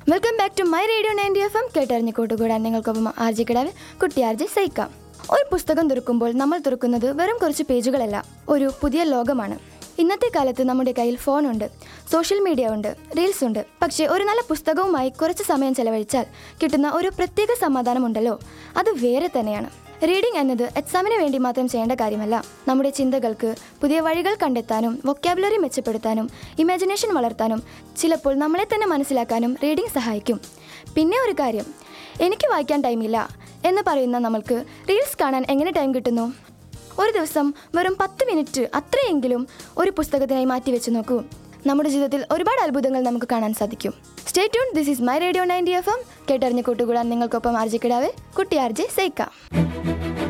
welcome back to my radio ninety F M കേട്ടറിഞ്ഞ് കൂട്ടുകൂടാൻ നിങ്ങൾക്കൊപ്പം ആർജി കിടാവ് കുട്ടി ആർജി സൈക്കാം ഒരു പുസ്തകം തുറക്കുമ്പോൾ നമ്മൾ തുറക്കുന്നത് വെറും കുറച്ച് പേജുകളല്ല ഒരു പുതിയ ലോകമാണ് ഇന്നത്തെ കാലത്ത് നമ്മുടെ കയ്യിൽ ഫോണുണ്ട് സോഷ്യൽ മീഡിയ ഉണ്ട് റീൽസ് ഉണ്ട് പക്ഷേ ഒരു നല്ല പുസ്തകവുമായി കുറച്ച് സമയം ചെലവഴിച്ചാൽ കിട്ടുന്ന ഒരു പ്രത്യേക സമാധാനമുണ്ടല്ലോ അത് വേറെ തന്നെയാണ് റീഡിംഗ് എന്നത് എക്സാമിന് വേണ്ടി മാത്രം ചെയ്യേണ്ട കാര്യമല്ല നമ്മുടെ ചിന്തകൾക്ക് പുതിയ വഴികൾ കണ്ടെത്താനും വൊക്കാബുലറി മെച്ചപ്പെടുത്താനും ഇമാജിനേഷൻ വളർത്താനും ചിലപ്പോൾ നമ്മളെ തന്നെ മനസ്സിലാക്കാനും റീഡിംഗ് സഹായിക്കും പിന്നെ ഒരു കാര്യം എനിക്ക് വായിക്കാൻ ടൈമില്ല എന്ന് പറയുന്ന നമ്മൾക്ക് റീൽസ് കാണാൻ എങ്ങനെ ടൈം കിട്ടുന്നു ഒരു ദിവസം വെറും പത്ത് മിനിറ്റ് അത്രയെങ്കിലും ഒരു പുസ്തകത്തിനായി മാറ്റി വെച്ച് നോക്കൂ നമ്മുടെ ജീവിതത്തിൽ ഒരുപാട് അത്ഭുതങ്ങൾ നമുക്ക് കാണാൻ സാധിക്കും stay tune this is my radio ninety F M കേട്ടറിഞ്ഞ് കൂട്ടുകൂടാൻ നിങ്ങൾക്കൊപ്പം ആർജി കിടാവ് കുട്ടി ആർജെ സേക്കാം